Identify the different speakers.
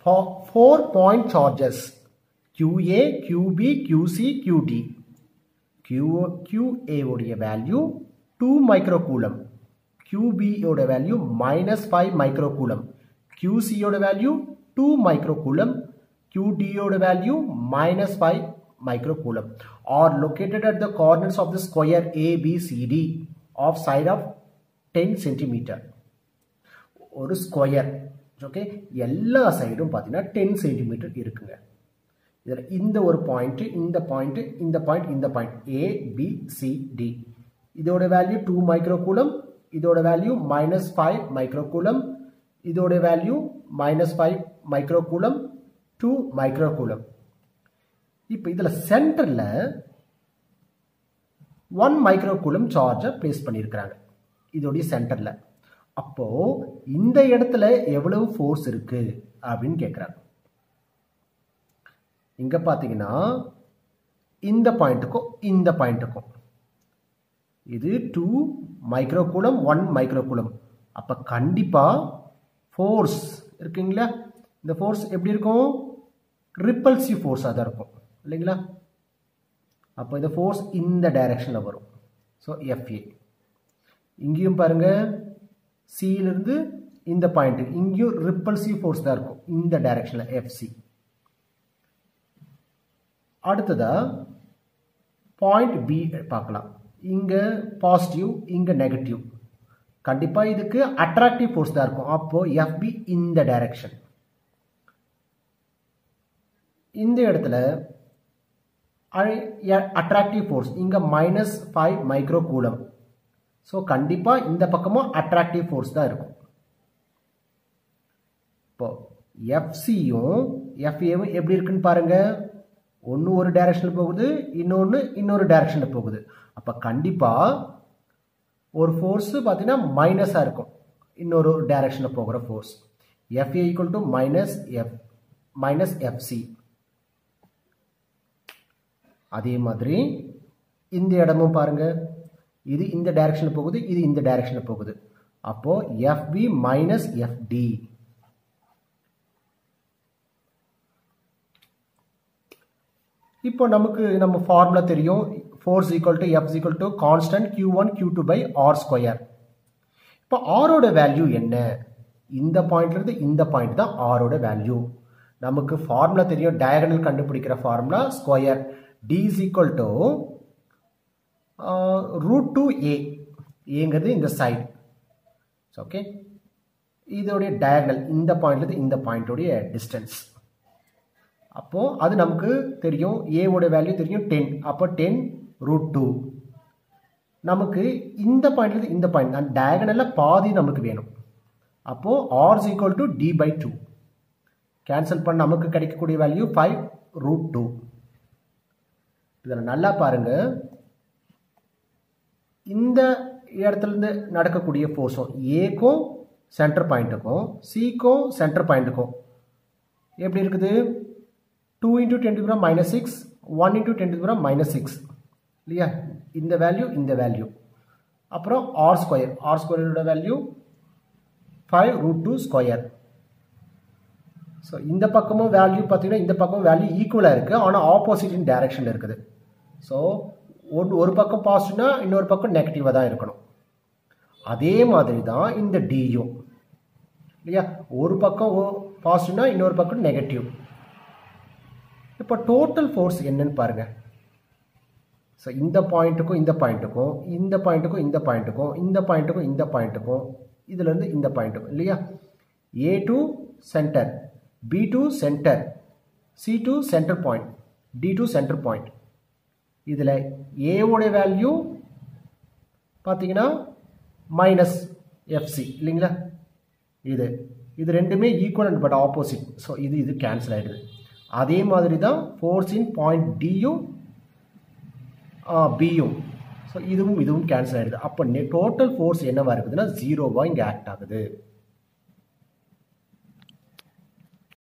Speaker 1: Four point charges QA, QB, QC, QD. Q, QA உடைய value two micro coulomb QB-யோட value minus five micro coulomb QC-யோட value two micro coulomb QD-யோட value minus five micro coulomb are located at the corners of the square ABCD of side of ten centimeter ஒரு square okay எல்லா சைடும் பார்த்தீங்கன்னா ten centimetre இருக்குங்க இதில் இந்த ஒரு பாயிண்ட் இந்த பாயிண்ட் இந்த பாயிண்ட் இந்த point A B C D இதோட வேல்யூ டூ மைக்ரோ கூலம் இதோட value minus five micro coulomb இதோட value minus five micro coulomb two micro coulomb இப்போ இதில் சென்டரில் ஒன் மைக்ரோ கூலம் சார்ஜை பிளேஸ் பண்ணியிருக்கிறாங்க இதோடைய சென்டரில் அப்போ இந்த இடத்துல எவ்வளவு ஃபோர்ஸ் இருக்கு அப்படின்னு கேட்குறாங்க இங்க பார்த்தீங்கன்னா இந்த பாயிண்ட்டுக்கும் இந்த பாயிண்ட்டுக்கும் இது டூ மைக்ரோகூலம் ஒன் மைக்ரோகூலம் அப்போ கண்டிப்பாக ஃபோர்ஸ் இருக்குங்களா இந்த ஃபோர்ஸ் எப்படி இருக்கும் ரிப்பல்சிவ் ஃபோர்ஸாக தான் இருக்கும் இல்லைங்களா அப்போ இந்த ஃபோர்ஸ் இந்த டைரக்ஷனில் வரும் ஸோ எஃப்ஏ இங்கேயும் பாருங்க சியிலிருந்து இந்த பாயிண்ட் இங்கேயும் ரிப்பல்சிவ் ஃபோர்ஸ் தான் இருக்கும் இந்த டைரக்ஷனில் எஃப்சி அடுத்ததா பாயிண்ட் பி பார்க்கலாம் இங்கே பாசிட்டிவ் இங்கே நெகட்டிவ் கண்டிப்பாக இதுக்கு அட்ராக்டிவ் ஃபோர்ஸ் தான் இருக்கும் அப்போ எஃப்பி இந்த டைரக்ஷன் இந்த இடத்துல அட்ராக்டிவ் ஃபோர்ஸ் இங்கே minus five micro coulomb so கண்டிப்பாக இந்த பக்கமும் அட்ராக்டிவ் ஃபோர்ஸ் தான் இருக்கும் இப்போ எஃப்சியும் எஃப்ஏவும் எப்படி இருக்குன்னு பாருங்க ஒன்று ஒரு டைரக்ஷனில் போகுது இன்னொன்று இன்னொரு டைரக்ஷனில் போகுது அப்போ கண்டிப்பாக ஒரு ஃபோர்ஸு பார்த்தீங்கன்னா மைனஸாக இருக்கும் இன்னொரு டைரக்ஷனில் போகிற force FA equal to minus F minus FC அதே மாதிரி இந்த இடமும் பாருங்க இது இந்த டைரக்ஷனில் போகுது இது இந்த டைரக்ஷனில் போகுது அப்போ எஃப்பி மைனஸ் எஃப்டி இப்போ நமக்கு நம்ம ஃபார்முலா தெரியும் force equal to F equal to constant q one q two by r square இப்போ ஆரோட வேல்யூ என்ன இந்த பாயிண்ட்லேருந்து இந்த பாயிண்ட் தான் ஆரோட வேல்யூ நமக்கு ஃபார்முலா தெரியும் டயகனல் கண்டுபிடிக்கிற formula square d is equal to root two a ஏங்கிறது இந்த சைடு ஓகே இதோடைய டயகனல் இந்த பாயிண்ட்லேருந்து இந்த பாயிண்டோடைய டிஸ்டன்ஸ் அப்போது அது நமக்கு தெரியும் ஏவோட வேல்யூ தெரியும் டென் அப்போ டென் ரூட் டூ நமக்கு இந்த பாயிண்ட்லேருந்து இந்த பாயிண்ட் அந்த டயகனலில் பாதி நமக்கு வேணும் அப்போது r's equal to d by two cancel பண்ண நமக்கு கிடைக்கக்கூடிய வேல்யூ ஃபைவ் ரூட் டூ இதில் நல்லா பாருங்க இந்த இடத்துலேருந்து நடக்கக்கூடிய ஃபோர்ஸும் ஏக்கும் சென்டர் பாயிண்ட்டுக்கும் சிக்கும் சென்டர் பாயிண்ட்டுக்கும் எப்படி இருக்குது two into ten to minus six one into ten to minus six இல்லையா இந்த வேல்யூ இந்த வேல்யூ அப்புறம் ஆர் ஸ்கொயர் ஆர் ஸ்கொயரோட value five root two square so இந்த பக்கமும் வேல்யூ பார்த்தீங்கன்னா இந்த பக்கமும் வேல்யூ ஈக்குவலாக இருக்குது ஆனால் ஆப்போசிட் இன் டைரக்ஷனில் இருக்குது ஸோ ஒன்று ஒரு பக்கம் பாசிட்டிவ்னா இன்னொரு பக்கம் நெகட்டிவாக தான் இருக்கணும் அதே மாதிரி தான் இந்த டியும் இல்லையா ஒரு பக்கம் பாசிட்டிவ்னா இன்னொரு பக்கம் நெகட்டிவ் இப்போ டோட்டல் ஃபோர்ஸ் என்னன்னு பாருங்கள் ஸோ இந்த பாயிண்ட்டுக்கும் இந்த பாயிண்ட்டுக்கும் இந்த பாயிண்ட்டுக்கும் இந்த பாயிண்ட்டுக்கும் இந்த பாயிண்ட்டுக்கும் இந்த பாயிண்ட்டுக்கும் இதுலேருந்து இந்த பாயிண்ட்டுக்கும் இல்லையா A to center B to center C to center point D to center point இதில் ஏவோடைய வேல்யூ பார்த்தீங்கன்னா மைனஸ் எஃப்சி இல்லைங்களா இது இது ரெண்டுமே equal and but opposite so இது இது கேன்சல் ஆகிடுது அதே மாதிரி தான் ஃபோர்ஸ் இன் பாயிண்ட் டியும் பியும் ஸோ இதுவும் இதுவும் கேன்சல் ஆகிடுது அப்போ டோட்டல் ஃபோர்ஸ் என்னவா இருக்குதுன்னா ஜீரோவாக இங்கே ஆக்ட் ஆகுது